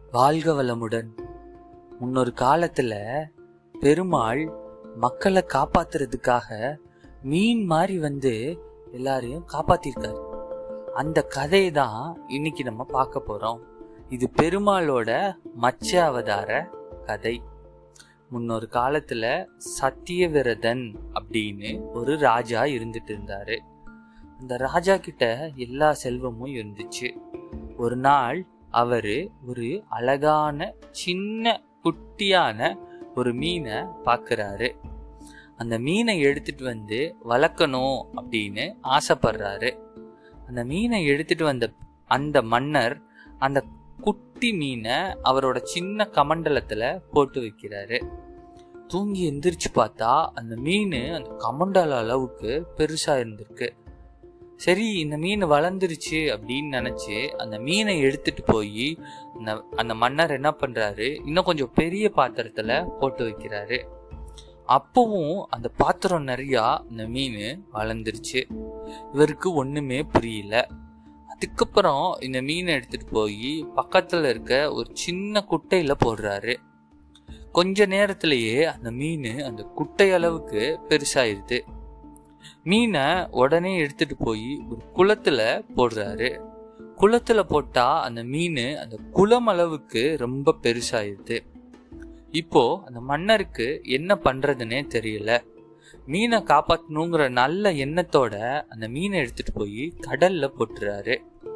வாழ்க வளமுடன் முன்னொரு காலத்துல பெருமாள் மக்களை காப்பாத்துறதுக்காக மீன் மாதிரி வந்து எல்லாரையும் காப்பாத்திருக்காரு அந்த கதையை தான் இன்னைக்கு நம்ம பார்க்க போறோம் இது பெருமாளோட மச்ச அவதார கதை முன்னொரு காலத்துல சத்தியவிரதன் அப்படின்னு ஒரு ராஜா இருந்துட்டு இருந்தாரு அந்த ராஜா கிட்ட எல்லா செல்வமும் இருந்துச்சு ஒரு நாள் அவரு ஒரு அழகான சின்ன குட்டியான ஒரு மீனை பார்க்கறாரு அந்த மீனை எடுத்துட்டு வந்து வளர்க்கணும் அப்படின்னு ஆசைப்படுறாரு அந்த மீனை எடுத்துட்டு வந்த அந்த மன்னர் அந்த குட்டி மீனை அவரோட சின்ன கமண்டலத்துல போட்டு வைக்கிறாரு தூங்கி எந்திரிச்சு பார்த்தா அந்த மீன் அந்த கமண்டல அளவுக்கு பெருசா இருந்திருக்கு சரி இந்த மீன் வளர்ந்துருச்சு அப்படின்னு நினைச்சு அந்த மீனை எடுத்துட்டு போய் அந்த அந்த மன்னர் என்ன பண்றாரு இன்னும் கொஞ்சம் பெரிய பாத்திரத்துல போட்டு வைக்கிறாரு அப்பவும் அந்த பாத்திரம் நிறையா அந்த மீன் வளர்ந்துருச்சு இவருக்கு ஒண்ணுமே புரியல அதுக்கப்புறம் இந்த மீனை எடுத்துட்டு போய் பக்கத்துல இருக்க ஒரு சின்ன குட்டையில போடுறாரு கொஞ்ச நேரத்திலேயே அந்த மீன் அந்த குட்டை அளவுக்கு பெருசாயிருது மீனை உடனே எடுத்துட்டு போய் ஒரு குளத்துல போடுறாரு குளத்துல போட்டா அந்த மீன் அந்த குளம் அளவுக்கு ரொம்ப பெருசாயிருது இப்போ அந்த மன்னருக்கு என்ன பண்றதுன்னே தெரியல மீனை காப்பாத்தணுங்கிற நல்ல எண்ணத்தோட அந்த மீனை எடுத்துட்டு போய் கடல்ல போட்டுறாரு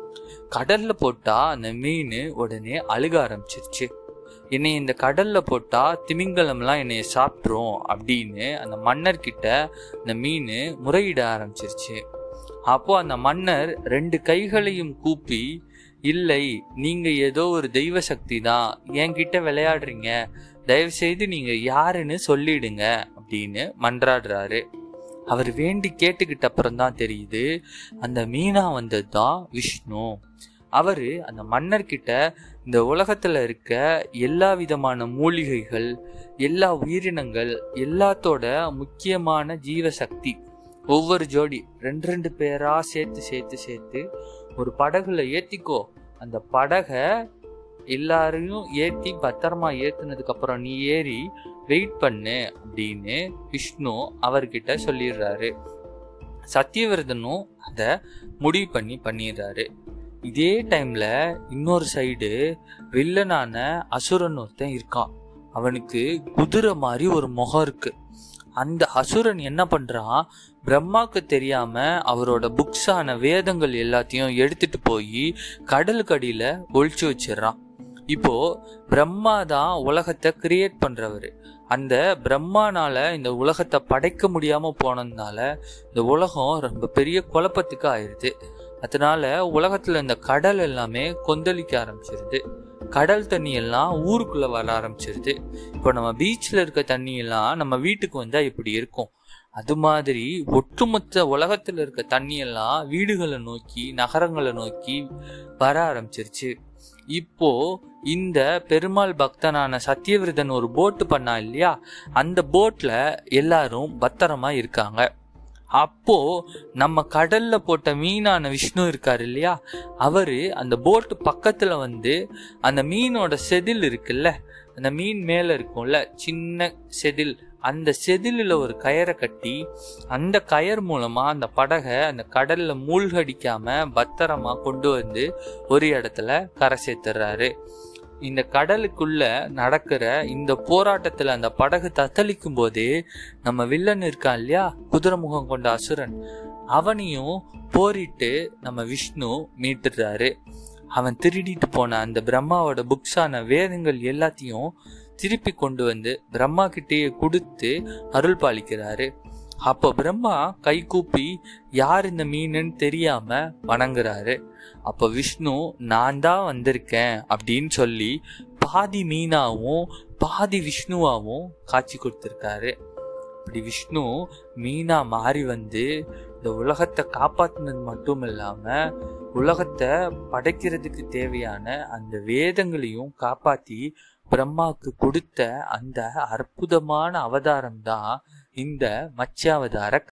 கடல்ல போட்டா அந்த மீன் உடனே அழுக ஆரம்பிச்சிருச்சு என்னை இந்த கடல்ல போட்டா திமிங்கலம்லாம் என்னைய சாப்பிட்ரும் அப்படின்னு அந்த மன்னர்கிட்ட அந்த மீன் முறையிட ஆரம்பிச்சிருச்சு அப்போ அந்த மன்னர் ரெண்டு கைகளையும் கூப்பி இல்லை நீங்க ஏதோ ஒரு தெய்வ சக்தி தான் என்கிட்ட விளையாடுறீங்க தயவு செய்து நீங்க யாருன்னு சொல்லிடுங்க அப்படின்னு மன்றாடுறாரு அவர் வேண்டி கேட்டுக்கிட்ட அப்புறம் தான் தெரியுது அந்த மீனா வந்தது தான் விஷ்ணு அவரு அந்த மன்னர்கிட்ட இந்த உலகத்துல இருக்க எல்லா விதமான மூலிகைகள் எல்லா உயிரினங்கள் எல்லாத்தோட முக்கியமான ஜீவசக்தி ஒவ்வொரு ஜோடி ரெண்டு ரெண்டு பேரா சேர்த்து சேர்த்து சேர்த்து ஒரு படகுல ஏத்திக்கோ அந்த படகை எல்லாரையும் ஏத்தி பத்திரமா ஏத்துனதுக்கு அப்புறம் நீ ஏறி வெயிட் பண்ணு அப்படின்னு விஷ்ணு அவர்கிட்ட சொல்லிடுறாரு சத்தியவிரதனும் அதை முடிவு பண்ணி பண்ணிடுறாரு இதே டைம்ல இன்னொரு சைடு வில்லனான அசுரன் ஒருத்தன் இருக்கான் அவனுக்கு குதிரை மாதிரி ஒரு முகம் இருக்கு அந்த அசுரன் என்ன பண்றான் பிரம்மாக்கு தெரியாம அவரோட புக்ஸான வேதங்கள் எல்லாத்தையும் எடுத்துட்டு போய் கடலுக்கு அடியில ஒழிச்சு வச்சிடுறான் இப்போ பிரம்மா தான் உலகத்தை கிரியேட் பண்றவரு அந்த பிரம்மானால இந்த உலகத்தை படைக்க முடியாம போனதுனால இந்த உலகம் ரொம்ப பெரிய குழப்பத்துக்கு ஆயிருது அதனால உலகத்துல இந்த கடல் எல்லாமே கொந்தளிக்க ஆரம்பிச்சிருது கடல் தண்ணி எல்லாம் ஊருக்குள்ள வர ஆரம்பிச்சிருது இப்போ நம்ம பீச்ல இருக்க தண்ணி எல்லாம் நம்ம வீட்டுக்கு வந்தா இப்படி இருக்கும் அது மாதிரி ஒட்டுமொத்த உலகத்துல இருக்க தண்ணி எல்லாம் வீடுகளை நோக்கி நகரங்களை நோக்கி வர ஆரம்பிச்சிருச்சு இப்போ இந்த பெருமாள் பக்தனான சத்தியவிரதன் ஒரு போட்டு பண்ணா இல்லையா அந்த போட்ல எல்லாரும் பத்திரமா இருக்காங்க அப்போ நம்ம கடல்ல போட்ட மீனான விஷ்ணு இருக்காரு இல்லையா அவரு அந்த போட்டு பக்கத்துல வந்து அந்த மீனோட செதில் இருக்குல்ல அந்த மீன் மேல இருக்கும்ல சின்ன செதில் அந்த செதிலில் ஒரு கயரை கட்டி அந்த கயர் மூலமா அந்த படகை அந்த கடல்ல மூழ்கடிக்காம பத்திரமா கொண்டு வந்து ஒரு இடத்துல கரை சேர்த்துறாரு இந்த கடலுக்குள்ள நடக்கிற இந்த போராட்டத்துல அந்த படகு தத்தளிக்கும் போதே நம்ம வில்லன் இருக்கான் இல்லையா குதிரை முகம் கொண்ட அசுரன் அவனையும் போரிட்டு நம்ம விஷ்ணு மீட்டுறாரு அவன் திருடிட்டு போன அந்த பிரம்மாவோட புக்ஸான வேதங்கள் எல்லாத்தையும் திருப்பி கொண்டு வந்து பிரம்மா கிட்டேயே கொடுத்து அருள் பாலிக்கிறாரு அப்போ பிரம்மா கை கூப்பி யார் இந்த மீனுன்னு தெரியாம வணங்குறாரு அப்ப விஷ்ணு நான் தான் வந்திருக்கேன் அப்படின்னு சொல்லி பாதி மீனாவும் பாதி விஷ்ணுவாவும் காட்சி கொடுத்திருக்காரு இப்படி விஷ்ணு மீனா மாறி வந்து இந்த உலகத்தை காப்பாத்தினது மட்டும் இல்லாம உலகத்தை படைக்கிறதுக்கு தேவையான அந்த வேதங்களையும் காப்பாத்தி பிரம்மாவுக்கு கொடுத்த அந்த அற்புதமான அவதாரம் தான் இந்த மச்சாவதார